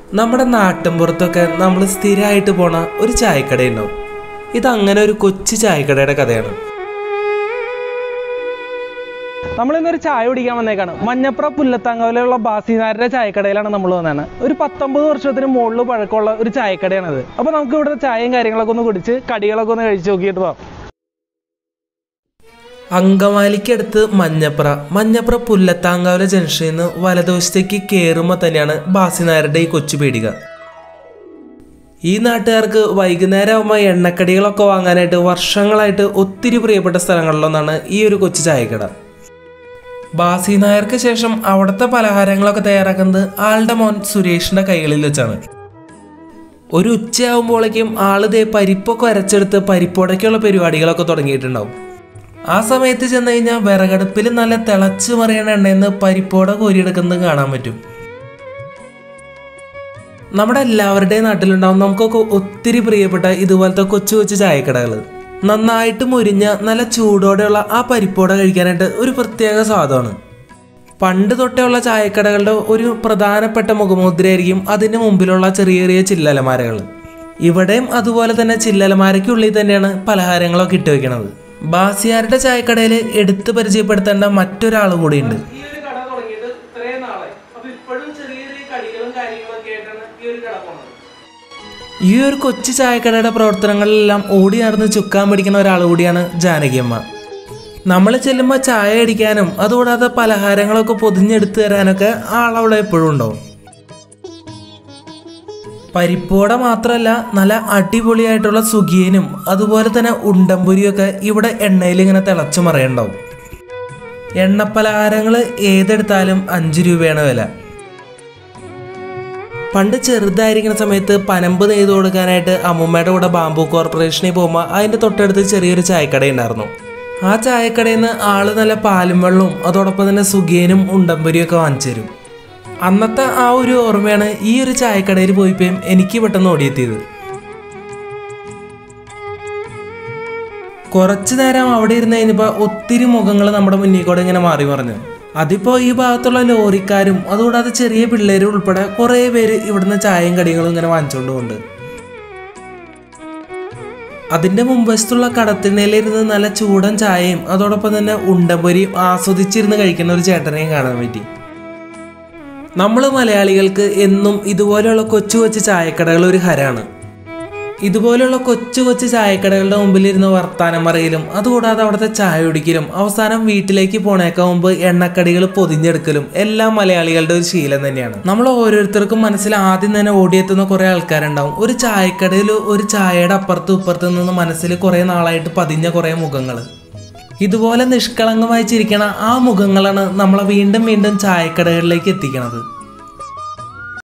നമ്മുടെ നാട്ടിൻപുറത്തൊക്കെ നമ്മൾ സ്ഥിരമായിട്ട് പോണ ഒരു ചായക്കടയുണ്ടാവും ഇതങ്ങനെ ഒരു കൊച്ചു ചായക്കടയുടെ കഥയാണ് നമ്മൾ ഇന്നൊരു ചായ കുടിക്കാൻ വന്നേക്കാണ് മഞ്ഞപ്ര പുല്ലത്താങ്കോലുള്ള ബാസിനാരുടെ ചായക്കടയിലാണ് നമ്മൾ വന്നതാണ് ഒരു പത്തൊമ്പത് വർഷത്തിന് മുകളിൽ പഴക്കമുള്ള ഒരു ചായക്കടയാണത് അപ്പോൾ നമുക്ക് ഇവിടെ ചായയും കാര്യങ്ങളൊക്കെ ഒന്ന് കുടിച്ച് കടികളൊക്കെ ഒന്ന് കഴിച്ച് നോക്കിയിട്ട് പോകാം അങ്കമാലിക്കടുത്ത് മഞ്ഞപ്ര മഞ്ഞപ്ര പുല്ലത്താങ്കാവല ജംഗ്ഷനിൽ നിന്ന് വലതുവശത്തേക്ക് കയറുമ്പോൾ തന്നെയാണ് ബാസിനാരുടെ ഈ കൊച്ചു പീടിക ഈ നാട്ടുകാർക്ക് വൈകുന്നേരം ആകുമ്പോൾ എണ്ണക്കടികളൊക്കെ വാങ്ങാനായിട്ട് വർഷങ്ങളായിട്ട് ഒത്തിരി പ്രിയപ്പെട്ട സ്ഥലങ്ങളിലൊന്നാണ് ഈ ഒരു കൊച്ചു ചായക്കട ബാസി നായർക്ക് ശേഷം അവിടുത്തെ പലഹാരങ്ങളൊക്കെ തയ്യാറാക്കുന്നത് ആളുടെ മോൻ സുരേഷിന്റെ കൈകളിൽ വെച്ചാണ് ഒരു ഉച്ചയാകുമ്പോഴേക്കും ആള് ദേ പരിപ്പൊക്കെ അരച്ചെടുത്ത് പരിപ്പോടയ്ക്കുള്ള പരിപാടികളൊക്കെ തുടങ്ങിയിട്ടുണ്ടാവും ആ സമയത്ത് ചെന്ന് കഴിഞ്ഞാൽ വിറകടുപ്പിൽ നല്ല തിളച്ച് മറിയണ എണ്ണയിൽ നിന്ന് പരിപ്പോട കോരിയെടുക്കുന്നത് കാണാൻ പറ്റും നമ്മുടെ എല്ലാവരുടെയും നാട്ടിലുണ്ടാവും നമുക്കൊക്കെ ഒത്തിരി പ്രിയപ്പെട്ട ഇതുപോലത്തെ കൊച്ചു കൊച്ചു ചായക്കടകൾ നന്നായിട്ട് മുരിഞ്ഞ നല്ല ചൂടോടെയുള്ള ആ പരിപ്പോട കഴിക്കാനായിട്ട് ഒരു പ്രത്യേക സ്വാദമാണ് പണ്ട് തൊട്ടേയുള്ള ചായക്കടകളുടെ ഒരു പ്രധാനപ്പെട്ട മുഖമുദ്രയായിരിക്കും അതിന് മുമ്പിലുള്ള ചെറിയ ചെറിയ ചില്ലലമാരകൾ ഇവിടെയും അതുപോലെ തന്നെ ചില്ലലമാരയ്ക്കുള്ളിൽ തന്നെയാണ് പലഹാരങ്ങളൊക്കെ ഇട്ട് വെക്കണത് ബാസിയാരുടെ ചായക്കടയിൽ എടുത്തു പരിചയപ്പെടുത്തേണ്ട മറ്റൊരാൾ കൂടിയുണ്ട് ഈ ഒരു കട തുടങ്ങിയിട്ട് ഇത്രയും നാളായി അപ്പൊ ഇപ്പോഴും ചെറിയ ചെറിയ കടികളും കാര്യങ്ങളൊക്കെ ആയിട്ടാണ് ഈ ഒരു കട പോണത് ഈ ഒരു കൊച്ചു ചായക്കടയുടെ പ്രവർത്തനങ്ങളിലെല്ലാം ഓടി നടന്ന് ചുക്കാൻ പിടിക്കുന്ന ഒരാൾ കൂടിയാണ് ജാനകിയമ്മ നമ്മൾ ചെല്ലുമ്പോൾ ചായ അടിക്കാനും അതുകൂടാതെ പലഹാരങ്ങളൊക്കെ പൊതിഞ്ഞെടുത്ത് തരാനൊക്കെ ആളവിടെ എപ്പോഴും ഉണ്ടാവും പരിപ്പോട മാത്രമല്ല നല്ല അടിപൊളിയായിട്ടുള്ള സുഖിയനും അതുപോലെ തന്നെ ഉണ്ടംപൊരിയൊക്കെ ഇവിടെ എണ്ണയിൽ ഇങ്ങനെ തിളച്ചു മറിയുണ്ടാവും എണ്ണപ്പലഹാരങ്ങൾ ഏതെടുത്താലും അഞ്ച് രൂപയാണ് വില പണ്ട് ചെറുതായിരിക്കുന്ന സമയത്ത് പനമ്പ് നെയ്ത് കൊടുക്കാനായിട്ട് അമ്മൂമ്മയുടെ കൂടെ ബാംബു കോർപ്പറേഷനിൽ പോകുമ്പോൾ അതിൻ്റെ തൊട്ടടുത്ത് ചെറിയൊരു ചായക്കട ഉണ്ടായിരുന്നു ആ ചായക്കടയിൽ നിന്ന് ആള് നല്ല പാലും വെള്ളവും അതോടൊപ്പം തന്നെ സുഖിയനും ഉണ്ടംപൊരിയൊക്കെ വാങ്ങിച്ചു തരും അന്നത്തെ ആ ഒരു ഓർമ്മയാണ് ഈ ഒരു ചായക്കടയിൽ പോയിപ്പോയും എനിക്ക് പെട്ടെന്ന് ഓടിയെത്തിയത് കുറച്ചു നേരം അവിടെ ഇരുന്ന് കഴിഞ്ഞപ്പോൾ ഒത്തിരി മുഖങ്ങൾ നമ്മുടെ മുന്നിൽ കൂടെ ഇങ്ങനെ മാറി മറിഞ്ഞു അതിപ്പോൾ ഈ ഭാഗത്തുള്ള ലോറിക്കാരും അതുകൂടാതെ ചെറിയ പിള്ളേരും ഉൾപ്പെടെ കുറേ പേര് ഇവിടുന്ന് ചായയും കടികളും ഇങ്ങനെ വാങ്ങിച്ചുകൊണ്ട് പോകുന്നുണ്ട് അതിന്റെ മുമ്പശത്തുള്ള കടത്തിണ്ണയിലിരുന്ന് നല്ല ചൂടൻ ചായയും അതോടൊപ്പം തന്നെ ഉണ്ടമ്പൊരിയും ആസ്വദിച്ചിരുന്ന് കഴിക്കുന്ന ഒരു ചേട്ടനെയും കാണാൻ പറ്റി നമ്മൾ മലയാളികൾക്ക് എന്നും ഇതുപോലെയുള്ള കൊച്ചു കൊച്ചു ചായക്കടകൾ ഒരു ഹരാണ് ഇതുപോലെയുള്ള കൊച്ചു കൊച്ചു ചായക്കടകളുടെ മുമ്പിലിരുന്ന് വർത്താനം പറയലും അതുകൂടാതെ അവിടുത്തെ ചായ കുടിക്കലും അവസാനം വീട്ടിലേക്ക് പോണേക്കാൾ മുമ്പ് എണ്ണക്കടികൾ പൊതിഞ്ഞെടുക്കലും എല്ലാം മലയാളികളുടെ ഒരു ശീലം തന്നെയാണ് നമ്മൾ ഓരോരുത്തർക്കും മനസ്സിൽ ആദ്യം തന്നെ ഓടിയെത്തുന്ന കുറെ ആൾക്കാരുണ്ടാവും ഒരു ചായക്കടയിൽ ഒരു ചായയുടെ അപ്പുറത്തും ഇപ്പുറത്തും നിന്ന് മനസ്സിൽ കുറെ നാളായിട്ട് പതിഞ്ഞ കുറെ മുഖങ്ങൾ ഇതുപോലെ നിഷ്കളങ്കമായി ചിരിക്കണ ആ മുഖങ്ങളാണ് നമ്മളെ വീണ്ടും വീണ്ടും ചായക്കടകളിലേക്ക് എത്തിക്കണത്